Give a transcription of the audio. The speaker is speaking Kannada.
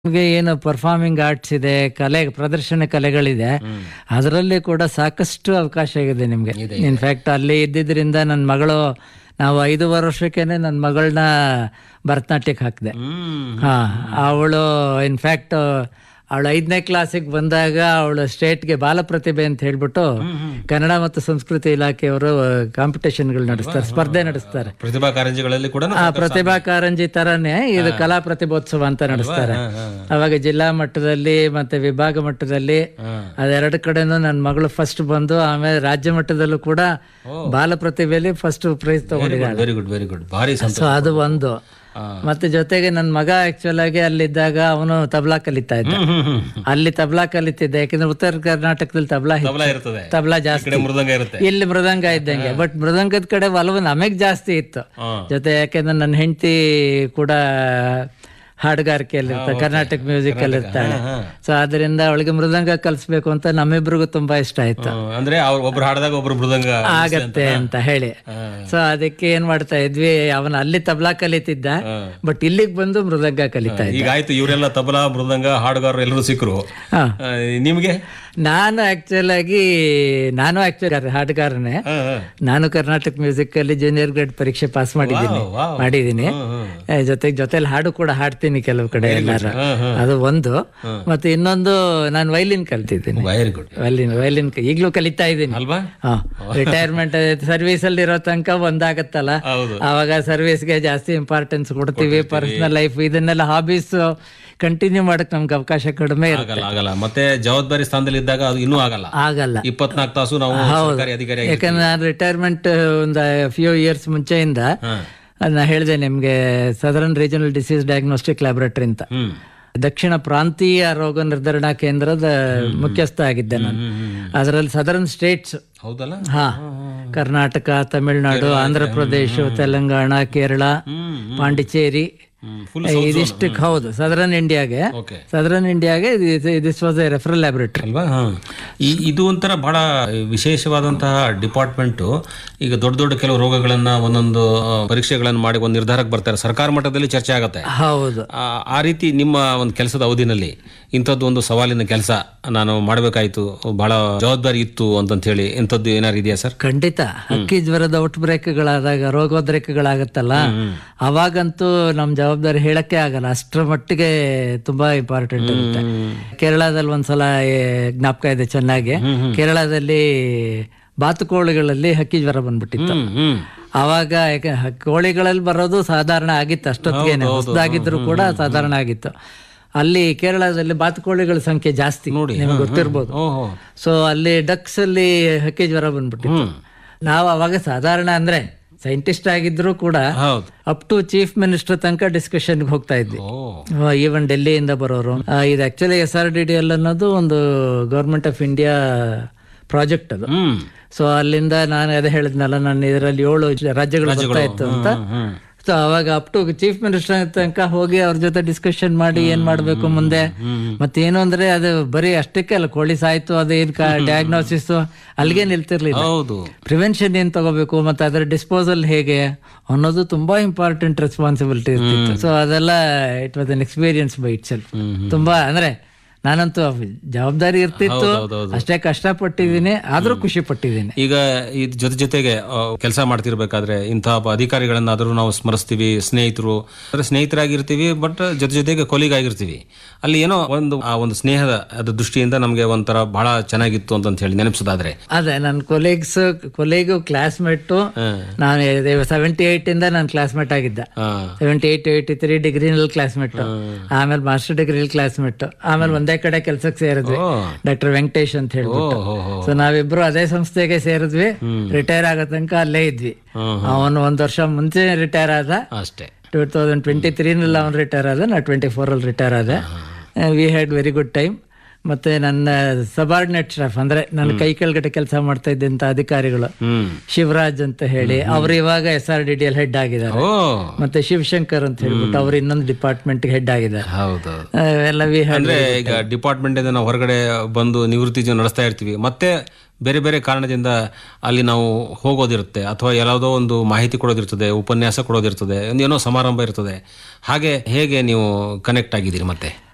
ನಮ್ಗೆ ಏನು ಪರ್ಫಾರ್ಮಿಂಗ್ ಆರ್ಟ್ಸ್ ಇದೆ ಕಲೆ ಪ್ರದರ್ಶನ ಕಲೆಗಳಿದೆ ಅದರಲ್ಲಿ ಕೂಡ ಸಾಕಷ್ಟು ಅವಕಾಶ ಇದೆ ನಿಮ್ಗೆ ಇನ್ಫ್ಯಾಕ್ಟ್ ಅಲ್ಲಿ ಇದ್ದಿದ್ರಿಂದ ನನ್ನ ಮಗಳು ನಾವು ಐದೂವರೆ ವರ್ಷಕ್ಕೇನೆ ನನ್ನ ಮಗಳನ್ನ ಭರತನಾಟ್ಯಕ್ಕೆ ಹಾಕಿದೆ ಹಾ ಅವಳು ಇನ್ಫ್ಯಾಕ್ಟ್ ಅವಳು ಐದನೇ ಕ್ಲಾಸಿಗೆ ಬಂದಾಗ ಅವಳು ಸ್ಟೇಟ್ಗೆ ಬಾಲ ಪ್ರತಿಭೆ ಅಂತ ಹೇಳ್ಬಿಟ್ಟು ಕನ್ನಡ ಮತ್ತು ಸಂಸ್ಕೃತಿ ಇಲಾಖೆಯವರು ಕಾಂಪಿಟೇಷನ್ಗಳು ನಡೆಸ್ತಾರೆ ಸ್ಪರ್ಧೆ ನಡೆಸ್ತಾರೆ ಪ್ರತಿಭಾ ಕಾರಂಜಿಗಳಲ್ಲಿ ಕೂಡ ಆ ಪ್ರತಿಭಾ ಕಾರಂಜಿ ತರನೇ ಇದು ಕಲಾ ಪ್ರತಿಭೋತ್ಸವ ಅಂತ ನಡೆಸ್ತಾರೆ ಅವಾಗ ಜಿಲ್ಲಾ ಮಟ್ಟದಲ್ಲಿ ಮತ್ತೆ ವಿಭಾಗ ಮಟ್ಟದಲ್ಲಿ ಅದೆರಡು ಕಡೆನೂ ನನ್ನ ಮಗಳು ಫಸ್ಟ್ ಬಂದು ಆಮೇಲೆ ರಾಜ್ಯ ಮಟ್ಟದಲ್ಲೂ ಕೂಡ ಬಾಲ ಪ್ರತಿಭೆಯಲ್ಲಿ ಫಸ್ಟ್ ಪ್ರೈಸ್ ತಗೊಂಡಿದ್ದಾಳೆ ವೆರಿ ಗುಡ್ ವೆರಿ ಗುಡ್ ಭಾರಿ ಸಂತೋಷ ಸೊ ಅದು ಒಂದು ಮತ್ತೆ ಜೊತೆಗೆ ನನ್ನ ಮಗ ಆಕ್ಚುಲ್ ಆಗಿ ಅಲ್ಲಿದ್ದಾಗ ಅವನು ತಬ್ಲಾ ಕಲಿತಾ ಇದ್ದ ಅಲ್ಲಿ ತಬ್ಲಾ ಕಲಿತಿದ್ದ ಯಾಕಂದ್ರೆ ಉತ್ತರ ಕರ್ನಾಟಕದಲ್ಲಿ ತಬ್ಲಾ ಹೆಚ್ಚು. ತಬಲಾ ಇರ್ತದೆ ತಬ್ಲಾ ಈ ಜಾಸ್ತಿ ಕಡೆ ಮೃದಂಗ ಇರುತ್ತೆ ಇಲ್ಲಿ ಮೃದಂಗ ಇದ್ದಂಗೆ ಬಟ್ ಮೃದಂಗದ ಕಡೆ ಒಲವು ನಮಗ್ ಜಾಸ್ತಿ ಇತ್ತು ಹಾ. ಜೊತೆ ಯಾಕೆಂದ್ರೆ ನನ್ನ ಹೆಂಡತಿ ಕೂಡ ಹಾಡುಗಾರಿಕೆಯಲ್ಲಿ ಇರ್ತಾಳೆ ಕರ್ನಾಟಕ ಮ್ಯೂಸಿಕ್ ಅಲ್ಲಿ ಇರ್ತಾಳೆ ಸೊ ಅದರಿಂದ ಅವಳಿಗೆ ಮೃದಂಗ ಕಲಿಸ್ಬೇಕು ಅಂತ ನಮ್ಮಿಬ್ರಿಗೂ ತುಂಬಾ ಇಷ್ಟ ಆಯ್ತು ಹ್ಮ್. ಅಂದ್ರೆ ಅವ್ರು ಒಬ್ರು ಹಾಡಿದಾಗ ಒಬ್ರು ಮೃದಂಗ ಆಗತ್ತೆ ಅಂತ ಹೇಳಿ ಸೊ ಅದಕ್ಕೆ ಏನ್ ಮಾಡ್ತಾ ಇದ್ವಿ ಅವನ ಅಲ್ಲಿ ತಬ್ಲಾ ಕಲಿತಿದ್ದ ಬಟ್ ಇಲ್ಲಿಗೆ ಬಂದು ಮೃದಂಗ ಕಲಿತಾ ಇದ್ದ ಈಗ ಆಯ್ತು ಇವರೆಲ್ಲ ತಬಲಾ ಮೃದಂಗ ಹಾಡುಗಾರರು ಎಲ್ಲರೂ ಸಿಕ್ಕರು ಹಾ. ಆ, ನಿಮ್ಗೆ ನಾನು ಆಕ್ಚುಲ್ ಆಗಿ ನಾನು ಆಕ್ಚುಲಿ ಹಾಡುಗಾರನೇ ಹಾ, ಹಾ. ನಾನು ಕರ್ನಾಟಕ ಮ್ಯೂಸಿಕ್ ಅಲ್ಲಿ ಜೂನಿಯರ್ ಗ್ರೇಡ್ ಪರೀಕ್ಷೆ ಪಾಸ್ ಮಾಡಿದ್ದೀನಿ ವಾವ್. ಮಾಡಿದ್ದೀನಿ ಏ, ಜೊತೆಗೆ ಜೊತೆಲಿ ಹಾಡು ಕೂಡ ಹಾಡ್ತೀನಿ ಕೆಲವು ಕಡೆ ಎಲ್ಲಾರ ಅದು ಒಂದು ಮತ್ತೆ ಇನ್ನೊಂದು ನಾನು ವೈಲಿನ್ ಕಲ್ತಿದ್ದೀನಿ ವೆರಿ ಗುಡ್ ವೈಲಿನ್ ವೈಲಿನ್ ಈಗಲೂ ಕಲಿತಾ ಇದ್ದೀನಿ ಅಲ್ವಾ ರಿಟೈರ್ಮೆಂಟ್ ಸರ್ವಿಸ್ ಅಲ್ಲಿ ಇರೋ ತನಕ ಒಂದಾಗತ್ತಲ್ಲ ಹೌದು ಅವಾಗ ಸರ್ವಿಸ್ಗೆ ಜಾಸ್ತಿ ಇಂಪಾರ್ಟೆನ್ಸ್ ಕೊಡ್ತೀವಿ ಪರ್ಸನಲ್ ಲೈಫ್ ಇದನ್ನೆಲ್ಲ ಹಾಬೀಸ್ ಕಂಟಿನ್ಯೂ ಮಾಡಕ್ ನಮ್ಗೆ ಅವಕಾಶ ಕಡಿಮೆ ಇರುತ್ತೆ ಆಗಲ್ಲ ಆಗಲ್ಲ ಮತ್ತೆ ಜವಾಬ್ದಾರಿ ಸ್ಥಾನದಲ್ಲಿ ಇದ್ದಾಗ ಅದು ಇನ್ನೂ ಆಗಲ್ಲ ಆಗಲ್ಲ ಇಪ್ಪತ್ನಾಲ್ಕು ತಾಸು ನಾವು ಸರ್ಕಾರಿ ಅಧಿಕಾರಿ ಯಾಕಂದ್ರೆ ನಾನು ರಿಟೈರ್ಮೆಂಟ್ ಒಂದು ಫ್ಯೂ ಇಯರ್ಸ್ ಮುಂಚೆಯಿಂದ ನಾನು ಹೇಳಿದೆ ನಿಮ್ಗೆ southern regional disease diagnostic laboratory ಅಂತ ಹ್ಮ್ ದಕ್ಷಿಣ ಪ್ರಾಂತೀಯ ರೋಗ ನಿರ್ಧರಣಾ ಕೇಂದ್ರದ ಮುಖ್ಯಸ್ಥ ಆಗಿದ್ದೆ ನಾನು ಅದರಲ್ಲಿ ಸದರನ್ ಸ್ಟೇಟ್ಸ್ ಹೌದಲ್ಲ ಹಾ ಕರ್ನಾಟಕ ತಮಿಳುನಾಡು ಆಂಧ್ರ ಪ್ರದೇಶ ತೆಲಂಗಾಣ ಕೇರಳ ಪಾಂಡಿಚೇರಿ ಫುಲ್ ಇದಿಷ್ಟಕ್ಕೆ ಹೌದು ಸದರನ್ ಇಂಡಿಯಾಗೆ ಓಕೆ ಸದರನ್ ಇಂಡಿಯಾಗೆ this was a referral laboratory ಅಲ್ವಾ ಹಾ. ಈ ಇದು ಒಂಥರ ಬಹಳ ವಿಶೇಷವಾದಂತಹ ಡಿಪಾರ್ಟ್ಮೆಂಟ್ ಈಗ ದೊಡ್ಡ ದೊಡ್ಡ ಕೆಲವು ರೋಗಗಳನ್ನ ಒಂದೊಂದು ಆ, ಪರೀಕ್ಷೆಗಳನ್ನು ಮಾಡಿ ಒಂದು ನಿರ್ಧಾರಕ್ಕೆ ಬರ್ತಾರೆ ಸರ್ಕಾರ ಮಟ್ಟದಲ್ಲಿ ಚರ್ಚೆ ಆಗುತ್ತೆ ಹೌದು ಆ, ಆ ರೀತಿ ನಿಮ್ಮ ಒಂದು ಕೆಲಸದ ಅವಧಿನಲ್ಲಿ ಇಂಥದ್ದು ಒಂದು ಸವಾಲಿನ ಕೆಲಸ ನಾನು ಮಾಡಬೇಕಾಯ್ತು ಬಹಳ ಜವಾಬ್ದಾರಿ ಇತ್ತು ಅಂತಂತ ಹೇಳಿ ಇಂಥದ್ದು ಏನಾರು ಇದೆಯಾ ಸರ್ ಖಂಡಿತ ಹಕ್ಕಿ ಜ್ವರದ ಔಟ್ ಬ್ರೇಕ್ಗಳಾದಾಗ ರೋಗೋದ್ರೇಕಗಳಾಗತ್ತಲ್ಲ ಅವಾಗಂತೂ ನಮ್ ಜವಾಬ್ದಾರಿ ಹೇಳಕ್ಕೆ ಆಗಲ್ಲ ಅಷ್ಟರ ಮಟ್ಟಿಗೆ ತುಂಬಾ ಇಂಪಾರ್ಟೆಂಟ್ ಇರುತ್ತೆ ಕೇರಳದಲ್ಲಿ ಒಂದ್ಸಲ ಏ, ಜ್ಞಾಪಕ ಇದೆ ಚೆನ್ನಾಗಿ ಕೇರಳದಲ್ಲಿ ಬಾತುಕೋಳಿಗಳಲ್ಲಿ ಹಕ್ಕಿ ಜ್ವರ ಬಂದ್ಬಿಟ್ಟಿತ್ತು ಹ್ಮ್ ಅವಾಗ ಯಾಕೆ ಹ- ಕೋಳಿಗಳಲ್ಲಿ ಬರೋದು ಸಾಧಾರಣ ಆಗಿತ್ತು ಅಷ್ಟೊತ್ತಿಗೆ ಹೊಸದಾಗಿದ್ರು ಕೂಡ ಸಾಧಾರಣ ಆಗಿತ್ತು ಅಲ್ಲಿ ಕೇರಳದಲ್ಲಿ ಬಾತುಕೋಳಿಗಳ ಸಂಖ್ಯೆ ಜಾಸ್ತಿ ನೋಡಿ ನಿಮ್ಗೆ ಗೊತ್ತಿರ್ಬೋದು ಓಹೋ ಸೊ ಅಲ್ಲಿ ಡಕ್ಸ್ ಅಲ್ಲಿ ಹಕ್ಕಿ ಜ್ವರ ಬಂದ್ಬಿಟ್ಟಿತ್ತು ನಾವು ಅವಾಗ ಸಾಧಾರಣ ಅಂದ್ರೆ ಸೈಂಟಿಸ್ಟ್ ಆಗಿದ್ರು ಕೂಡ ಹೌದು ಅಪ್ ಟು ಚೀಫ್ ಮಿನಿಸ್ಟರ್ ತನಕ ಡಿಸ್ಕಷನ್ಗೆ ಹೋಗ್ತಾ ಇದ್ವಿ ಓ ಈವನ್ ಡೆಲ್ಲಿಯಿಂದ ಬರೋರು ಆ, ಇದು actually S R D D L ಅನ್ನೋದು ಒಂದು ಗೌರ್ಮೆಂಟ್ ಆಫ್ ಇಂಡಿಯಾ ಪ್ರಾಜೆಕ್ಟ್ ಅದು ಹ್ಮ್ ಸೊ ಅಲ್ಲಿಂದ ನಾನು ಅದೇ ಹೇಳಿದ್ನಲ್ಲ ನಾನು ಇದರಲ್ಲಿ ಏಳು ರಾಜ್ಯಗಳು ಬರ್ತಾ ಇತ್ತು ಅಂತ ಹ್ಮ್ ಸೊ ಅವಾಗ ಅಪ್ ಟು ಚೀಫ್ ಮಿನಿಸ್ಟರ್ ತನಕ ಹೋಗಿ ಅವ್ರ ಜೊತೆ ಡಿಸ್ಕಷನ್ ಮಾಡಿ ಏನ್ ಮಾಡ್ಬೇಕು ಮುಂದೆ ಮತ್ತೇನು ಅಂದ್ರೆ ಅದು ಬರೀ ಅಷ್ಟಕ್ಕೆ ಅಲ್ಲ ಕೋಳಿ ಸಾಯ್ತು ಅದು ಏನ್ ಡಯಾಗ್ನೋಸಿಸ್ ಅಲ್ಲಿಗೆ ನಿಲ್ತಿರ್ಲಿಲ್ಲ ಹೌದು ಪ್ರಿವೆನ್ಷನ್ ಏನ್ ತಗೋಬೇಕು ಮತ್ತೆ ಅದರ ಡಿಸ್ಪೋಸಲ್ ಹೇಗೆ ಅನ್ನೋದು ತುಂಬಾ ಇಂಪಾರ್ಟೆಂಟ್ ರೆಸ್ಪಾನ್ಸಿಬಿಲಿಟಿ ಇರ್ತಿತ್ತು ಸೊ ಅದೆಲ್ಲ it was an experience by itself ತುಂಬಾ ಅಂದ್ರೆ ನಾನಂತೂ ಜವಾಬ್ದಾರಿ ಇರ್ತಿತ್ತು ಹೌದೌದು. ಅಷ್ಟೇ ಕಷ್ಟಪಟ್ಟಿದ್ದೀನಿ ಆದ್ರೂ ಖುಷಿ ಪಟ್ಟಿದ್ದೀನಿ ಈಗ ಇದ್ ಜೊತೆ ಜೊತೆಗೆ ಕೆಲಸ ಮಾಡ್ತಿರ್ಬೇಕಾದ್ರೆ ಇಂತಹ ಒಬ್ಬ ಅಧಿಕಾರಿಗಳನ್ನಾದರೂ ನಾವು ಸ್ಮರಿಸ್ತೀವಿ ಸ್ನೇಹಿತರು ಅಂದ್ರೆ ಸ್ನೇಹಿತರಾಗಿರ್ತೀವಿ ಬಟ್ ಜೊತೆ ಜೊತೆಗೆ ಕೊಲಿಗ್ ಆಗಿರ್ತೀವಿ ಅಲ್ಲಿ ಏನೋ ಒಂದು ಆ ಒಂದು ಸ್ನೇಹದ ಅದ್ರ ದೃಷ್ಟಿಯಿಂದ ನಮಗೆ ಒಂಥರ ಬಹಳ ಚೆನ್ನಾಗಿತ್ತು ಅಂತ ಹೇಳಿ ನೆನಪಿಸೋದಾದ್ರೆ ಅದೇ ನನ್ನ ಕೊಲೀಗ್ಸ್ ಕೊಲೀಗು ಕ್ಲಾಸ್ಮೇಟು ನಾನು ಸೆವೆಂಟಿ ಏಟ್ ಇಂದ ನಾನು ಕ್ಲಾಸ್ಮೇಟ್ ಆಗಿದ್ದ ಹಾ ಸೆವೆಂಟಿ ಏಟ್ ಏಯ್ಟಿ ತ್ರೀ ಡಿಗ್ರಿನಲ್ಲಿ ಕ್ಲಾಸ್ಮೇಟ್ ಆಮೇಲೆ ಮಾಸ್ಟರ್ ಡಿಗ್ರಿ ಕ್ಲಾಸ್ಮೇಟ್ ಆಮೇಲೆ ಒಂದೇ ಕಡೆ ಕೆಲ್ಸಕ್ಕೆ ಸೇರಿದ್ವಿ ಓ. ಡಾಕ್ಟರ್ ವೆಂಕಟೇಶ್ ಅಂತ ಹೇಳ್ಬಿಟ್ಟು ಓ, ಹೋ, ಹೋ. ಸೊ ನಾವಿಬ್ರು ಅದೇ ಸಂಸ್ಥೆಗೆ ಸೇರಿದ್ವಿ ರಿಟೈರ್ ಆಗೋ ತನಕ ಅಲ್ಲೇ ಇದ್ವಿ ಹ್ಮ್, ಅವನು ಒಂದ್ ವರ್ಷ ಮುಂಚೆ ರಿಟೈರ್ ಆದ ಅಷ್ಟೇ ಟೂ ತೌಸಂಡ್ ಟ್ವೆಂಟಿ ತ್ರೀನಲ್ಲಿ ಅವನು ರಿಟೈರ್ ಆದ ನಾ ಟ್ವೆಂಟಿ ಫೋರಲ್ಲಿ ರಿಟೈರ್ ಆದೆ we had very good time ಮತ್ತೆ ನನ್ನ ಸಬಾರ್ಡಿನೇಟ್ ಸ್ಟಾಫ್ ಅಂದ್ರೆ ನನ್ನ ಕೈ ಕೆಳಗಡೆ ಕೆಲಸ ಮಾಡ್ತಾ ಇದ್ದಂತ ಅಧಿಕಾರಿಗಳು ಹ್ಮ್ ಶಿವರಾಜ್ ಅಂತ ಹೇಳಿ ಅವ್ರು ಇವಾಗ S R D D L head ಆಗಿದ್ದಾರೆ ಓ ಮತ್ತೆ ಶಿವಶಂಕರ್ ಅಂತ ಹೇಳ್ಬಿಟ್ಟು ಅವ್ರು ಇನ್ನೊಂದು ಡಿಪಾರ್ಟ್ಮೆಂಟ್ ಹೆಡ್ ಆಗಿದ್ದಾರೆ ಹೌದು ಆ, ಎಲ್ಲ ವಿ ಹ್ಯಾಡ್ ಅಂದ್ರೆ ಈಗ ಡಿಪಾರ್ಟ್ಮೆಂಟ್ ಇಂದ ನಾವು ಹೊರಗಡೆ ಬಂದು ನಿವೃತ್ತಿ ಜೀವನ ನಡೆಸ್ತಾ ಇರ್ತೀವಿ ಮತ್ತೆ ಬೇರೆ ಬೇರೆ ಕಾರಣದಿಂದ ಅಲ್ಲಿ ನಾವು ಹೋಗೋದಿರುತ್ತೆ ಅಥವಾ ಯಾವುದೋ ಒಂದು ಮಾಹಿತಿ ಕೊಡೋದಿರ್ತದೆ ಉಪನ್ಯಾಸ ಕೊಡೋದಿರ್ತದೆ ಒಂದು ಏನೋ ಸಮಾರಂಭ ಇರ್ತದೆ ಹಾಗೆ ಹೇಗೆ ನೀವು ಕನೆಕ್ಟ್ ಆಗಿದ್ದೀರಿ ಮತ್ತೆ